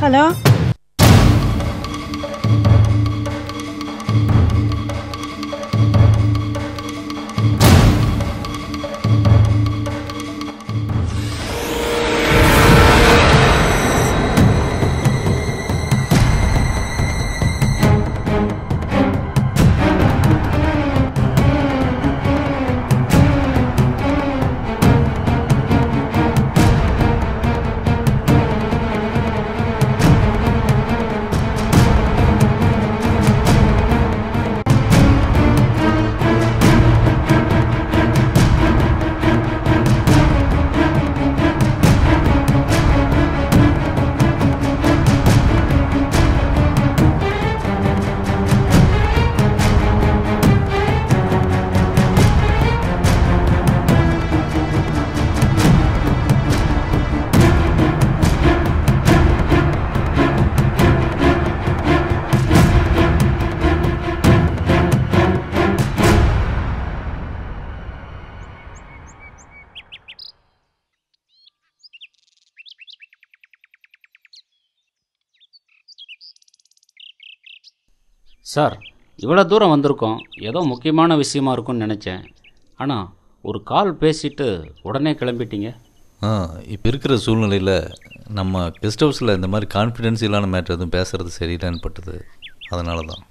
Hello sir இவ்வளோ தூரம் வந்திருக்கோம் ஏதோ முக்கியமான விஷயமா இருக்கும்னு நினச்சேன் ஆனால் ஒரு கால் பேசிட்டு உடனே கிளம்பிட்டீங்க ஆ இப்போ இருக்கிற சூழ்நிலையில் நம்ம கெஸ்ட் ஹவுஸில் இந்த மாதிரி கான்ஃபிடென்ஷியலான மேட்ரு எதுவும் பேசுகிறது சரியில்லைன்னு பட்டது அதனால தான்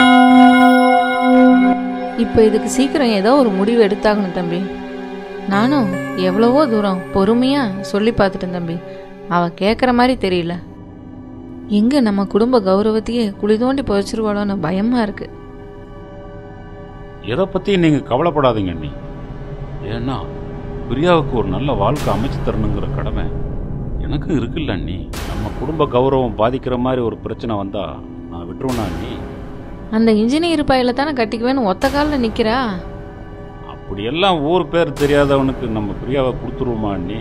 இப்போ இதுக்கு சீக்கிரம் ஏதோ ஒரு முடிவு எடுத்தாகணும் தம்பி நானும் எவ்வளவோ தூரம் பொறுமையா சொல்லி பார்த்துட்டேன் தம்பி அவ கேட்குற மாதிரி தெரியல எங்க நம்ம குடும்ப கௌரவத்தையே குழி தோண்டி புதைச்சிருவாளோன்னு பயமா இருக்கு எதை பற்றி நீங்கள் கவலைப்படாதீங்க அண்ணி ஏன்னா பிரியாவுக்கு ஒரு நல்ல வாழ்க்கை அமைச்சு தரணுங்கிற கடமை எனக்கும் இருக்குல்ல அண்ணி நம்ம குடும்ப கௌரவம் பாதிக்கிற மாதிரி ஒரு பிரச்சனை வந்தால் நான் விட்டுருவேனா அண்ணி அந்த இன்ஜினியர் பையில தானே கட்டிக்குவேன்னு ஒத்த காலில் நிக்கிறா அப்படியெல்லாம் ஊர் பேர் தெரியாதவனுக்கு நம்ம பிரியாவை கொடுத்துருவோமா அண்ணி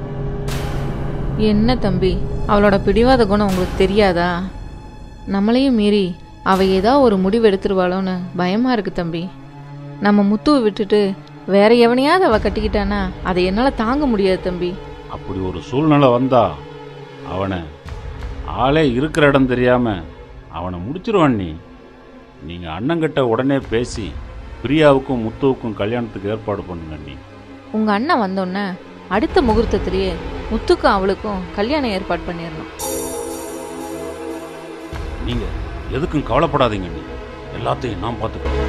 என்ன தம்பி அவளோட பிடிவாத குணம் உங்களுக்கு தெரியாதா நம்மளையும் மீறி அவ ஏதோ ஒரு முடிவு எடுத்துருவாளோன்னு பயமா இருக்கு தம்பி நம்ம முத்துவை விட்டுட்டு வேற எவனையாவது அவ கட்டிக்கிட்டானா அதை என்னால தாங்க முடியாது தம்பி அப்படி ஒரு சூழ்நிலை வந்தா அவனை ஆளே இருக்கிற இடம் தெரியாம அவனை முடிச்சிருவான் நீ நீங்க அண்ணங்கிட்ட உடனே பேசி பிரியாவுக்கும் முத்துவுக்கும் கல்யாணத்துக்கு ஏற்பாடு பண்ணுங்க நீ உங்க அண்ணன் வந்தோடனே அடுத்த முகூர்த்தத்திலேயே முத்துக்கும் அவளுக்கும் கல்யாணம் ஏற்பாடு பண்ணிடணும் நீங்க எதுக்கும் கவலைப்படாதீங்க நீ எல்லாத்தையும் நான் பார்த்துக்கிறேன்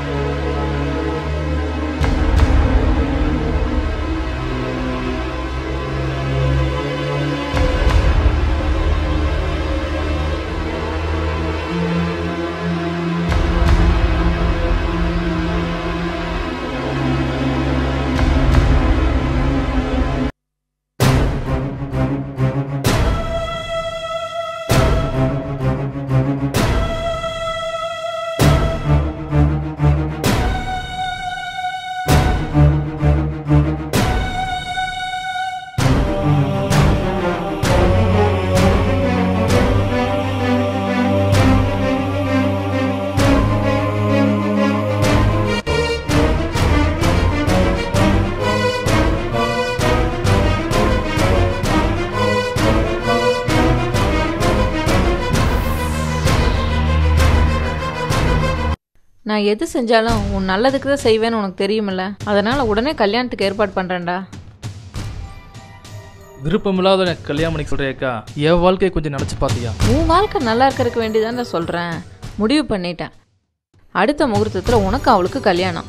நான் எது செஞ்சாலும் உன் நல்லதுக்கு தான் செய்வேன்னு உனக்கு தெரியுமில்ல அதனால உடனே கல்யாணத்துக்கு ஏற்பாடு பண்றேன்டா விருப்பமில்லாத எனக்கு கல்யாணம் பண்ணி சொல்றியாக்கா என் வாழ்க்கையை கொஞ்சம் நினச்சி பார்த்தியா உன் வாழ்க்கை நல்லா இருக்கறதுக்கு வேண்டியதான்டா சொல்றேன் முடிவு பண்ணிட்டேன் அடுத்த முகூர்த்தத்துல உனக்கு அவளுக்கு கல்யாணம்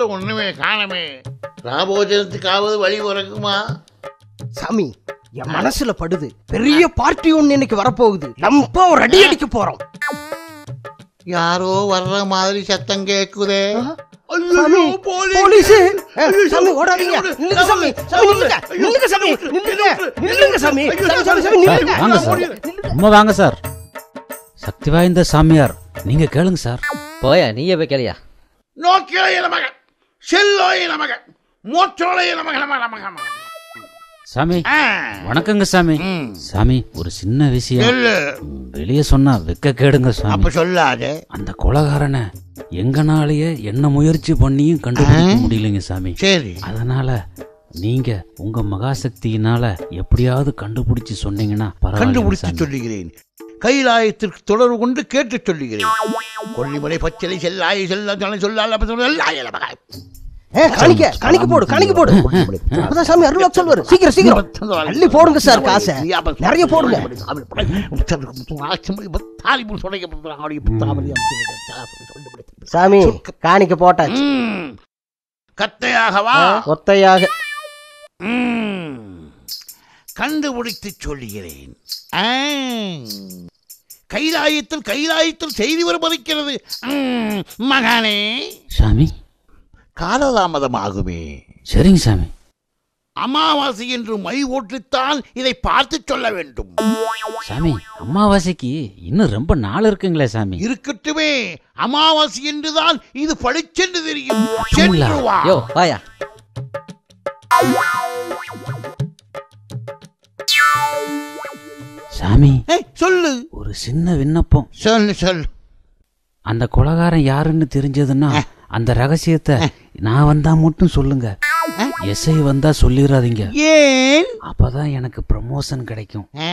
ஒண்ணுமே காணமே ராபோஜனத்துக்காவது வழி உறக்குமா சாமி என் மனசுல படுது பெரிய பார்ட்டி ஒண்ணு இன்னைக்கு வரப்போகுது நம்ம ஒரு அடி அடிக்க போறோம் யாரோ வர்ற மாதிரி சத்தம் கேக்குதே சாமி, போலீஸ் சாமி ஓடாதீங்க நில்லுங்க சாமி சாமி நில்லுங்க நில்லுங்க சாமி நில்லுங்க நில்லுங்க சாமி சாமி சாமி சாமி நில்லுங்க வாங்க சார் சும்மா வாங்க சார் சக்தி வாய்ந்த சாமியார் நீங்க கேளுங்க சார் போயா நீயே போய் கேளியா நோக்கியோய நமக செல்லோய நமக மோற்றோலைய நமக நமக நமக நமக. சாமி ஆ, வணக்கங்க சாமி ம். சாமி ஒரு சின்ன விஷயம் சொல்லு வெளியே சொன்னா வெக்க கேடுங்க சாமி அப்ப சொல்லாதே அந்த கொலகாரனை எங்கனாலேயே என்ன முயற்சி பண்ணியும் கண்டுபிடிக்க முடியலைங்க சாமி சரி அதனால நீங்க உங்க மகாசக்தியினால எப்படியாவது கண்டுபிடிச்சு சொன்னீங்கன்னா பரவாயில்ல கண்டுபிடித்து சாமி சொல்லுகிறேன் கைலாயத்திற்கு தொடர்பு கொண்டு கேட்டு சொல்லுகிறேன் கொல்லிமலை பச்சளை செல்லாய செல்ல சொன்ன சொல்லால அப்ப சொல்ல எல்லாய நமக. ஏ, காணிக்க காணிக்க போடு காணிக்க போடு அப்பதான் சாமி அருளா சொல்லுவாரு சீக்கிரம் சீக்கிரம் அள்ளி போடுங்க சார் காசை நிறைய போடுங்க சாமி காணிக்க போட்டாச்சு ம். கத்தையாகவா ஒத்தையாக ம். கண்டுபிடித்து சொல்லுகிறேன் ஆ. கைலாயத்தில் கைலாயத்தில் செய்தி வருவதற்கிறது ம், மகனே சாமி காலதாமதம் ஆகுமே சரிங்க சாமி அமாவாசை என்று மை ஓட்டுத்தான் இதை பார்த்து சொல்ல வேண்டும் சாமி அமாவாசைக்கு இன்னும் ரொம்ப நாள் இருக்குங்களே சாமி இருக்கட்டுமே அமாவாசை என்றுதான் இது பளிச்சென்று தெரியும் அப்படிங்களா? சென்று வா யோ வாயா சாமி ஏய், சொல்லு ஒரு சின்ன விண்ணப்பம் சொல்லு சொல்லு அந்த கொலகாரன் யாருன்னு தெரிஞ்சதுன்னா அந்த ரகசியத்தை நான் வந்தா மட்டும் சொல்லுங்க எஸ்ஐ வந்தா சொல்லிடாதீங்க ஏன் அப்பதான் எனக்கு ப்ரமோஷன் கிடைக்கும் ஆ?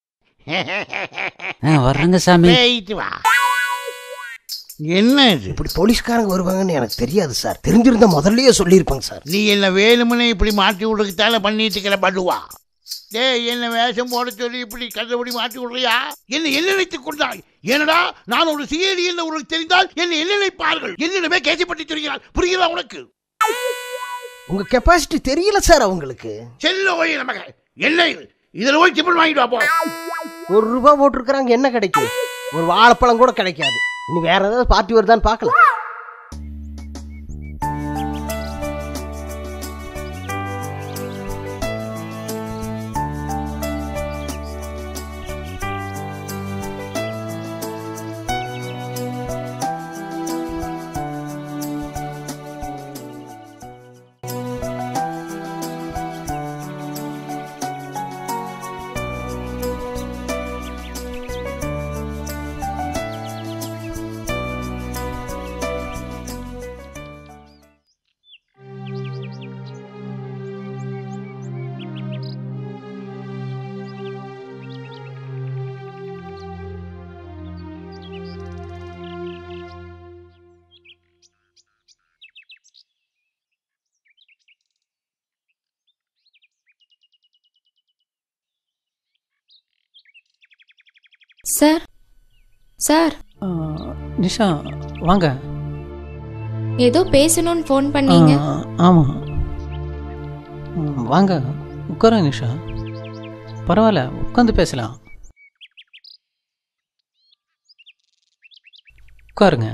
ஆ, வர்றேங்க சாமி போயிட்டு வா என்ன இது இப்படி போலீஸ்காரங்க வருவாங்கன்னு எனக்கு தெரியாது சார் தெரிஞ்சிருந்தா முதல்லயே சொல்லியிருப்பாங்க சார் நீ என்ன வேணுமுனே இப்படி மாட்டி விடுறதுக்கால பண்ணிட்டு இருக்கிற படுவா டேய் என்ன வேஷம் போட சொல்லி இப்படி கண்டபடி மாட்டி விடுறியா என்ன என்ன நினைத்துக் கொண்டாய் ஏனடா நான் ஒரு சிஐடி என்று உனக்கு தெரிந்தால் என்ன என்ன நினைப்பார்கள் என்னிடமே கேசப்பட்டு சொல்கிறார் புரிகிறதா உனக்கு உங்க கெப்பாசிட்டி தெரியல சார் அவங்களுக்கு செல்ல போய் நமக்கு என்ன இது இதுல போய் டிஃபன் வாங்கிட்டு வா போ ஒரு ரூபா போட்டிருக்கிறாங்க என்ன கிடைக்கும் ஒரு வாழைப்பழம் கூட கிடைக்காது இனி வேற ஏதாவது பார்ட்டி வருதான்னு பார்க்கலாம் சார் சார் ஆ, நிஷா வாங்க ஏதோ பேசணும்னு ஃபோன் பண்ணீங்க ஆ, ஆமாம் ம், வாங்க உட்காருங்க நிஷா பரவாயில்ல உட்காந்து பேசலாம் உட்காருங்க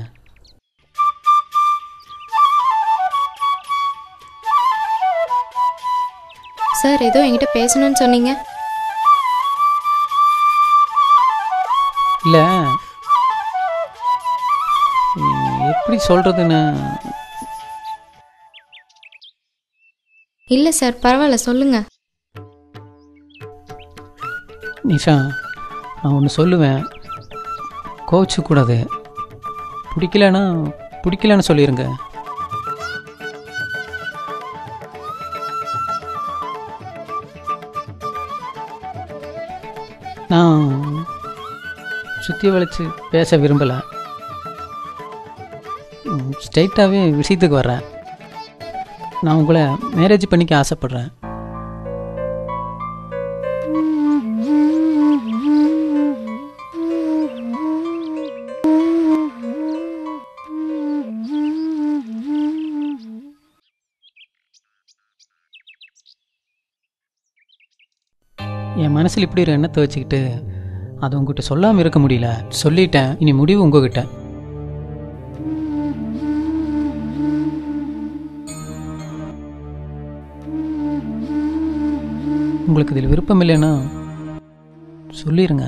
சார் ஏதோ என்கிட்ட பேசணும்னு சொன்னீங்க இல்லை எப்படி சொல்கிறதுன்னு இல்லை சார் பரவாயில்ல சொல்லுங்க நிஷா நான் ஒன்று சொல்லுவேன் கோவிச்சக்கூடாது பிடிக்கலன்னா பிடிக்கலன்னு சொல்லிடுங்க நான் சுற்றி வளைச்சு பேச விரும்பலை ஸ்ட்ரைட்டாகவே விஷயத்துக்கு வர்றேன் நான் உங்களை மேரேஜ் பண்ணிக்க ஆசைப்பட்றேன் என் மனசில் இப்படி ஒரு எண்ணத்தை வச்சுக்கிட்டு அதை உங்ககிட்ட சொல்லாமல் இருக்க முடியல சொல்லிட்டேன் இனி முடிவு உங்ககிட்ட உங்களுக்கு இதில் விருப்பம் இல்லைன்னா சொல்லிடுங்க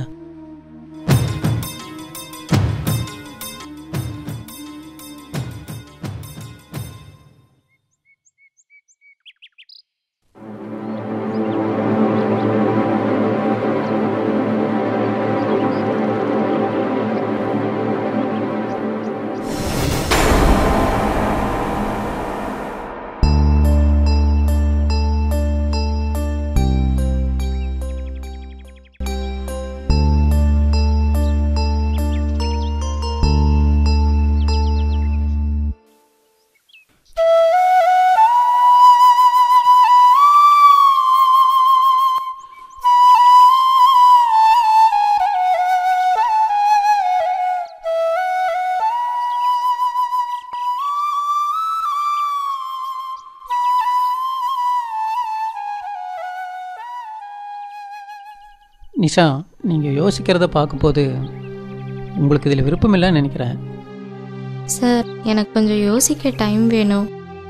நிஷா நீங்கள் யோசிக்கிறத பார்க்கும்போது உங்களுக்கு இதில் விருப்பம் இல்லைன்னு நினைக்கிறேன் சார் எனக்கு கொஞ்சம் யோசிக்க டைம் வேணும்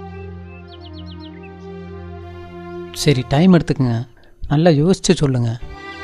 சரி டைம் எடுத்துக்கங்க நல்லா யோசிச்சு சொல்லுங்கள்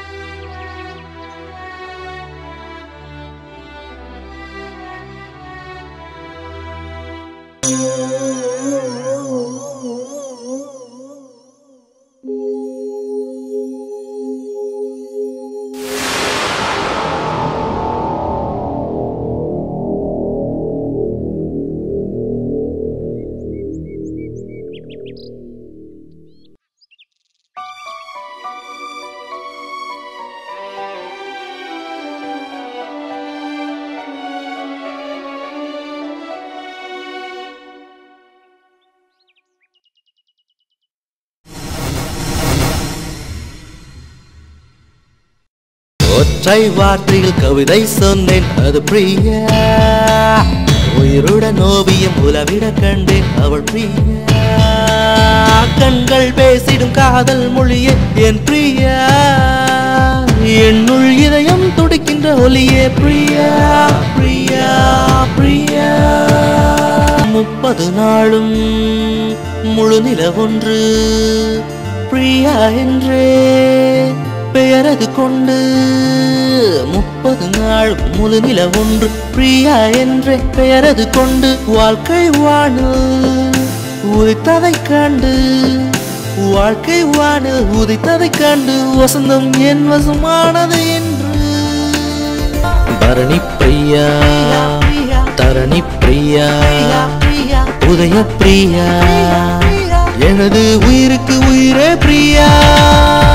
ஒற்றை வார்த்தையில் கவிதை சொன்னேன் அது பிரியா உயிருடன் ஓவியம் உலவிட கண்டேன் அவள் பிரியா கண்கள் பேசிடும் காதல் மொழியே என் பிரியா என்னுள் இதயம் துடிக்கின்ற ஒலியே பிரியா பிரியா பிரியா முப்பது நாளும் முழு நிலவொன்று பிரியா என்றே பெயரது கொண்டு முப்பது நாள் முழு நில ஒன்று பிரியா என்ற பெயரது கொண்டு வாழ்க்கை வானில் உதித்ததை கண்டு வாழ்க்கை வானில் உதித்ததை கண்டு வசந்தம் என் வசமானது என்று பரணி பிரியா தரணி பிரியா உதய பிரியா எனது உயிருக்கு உயிரே பிரியா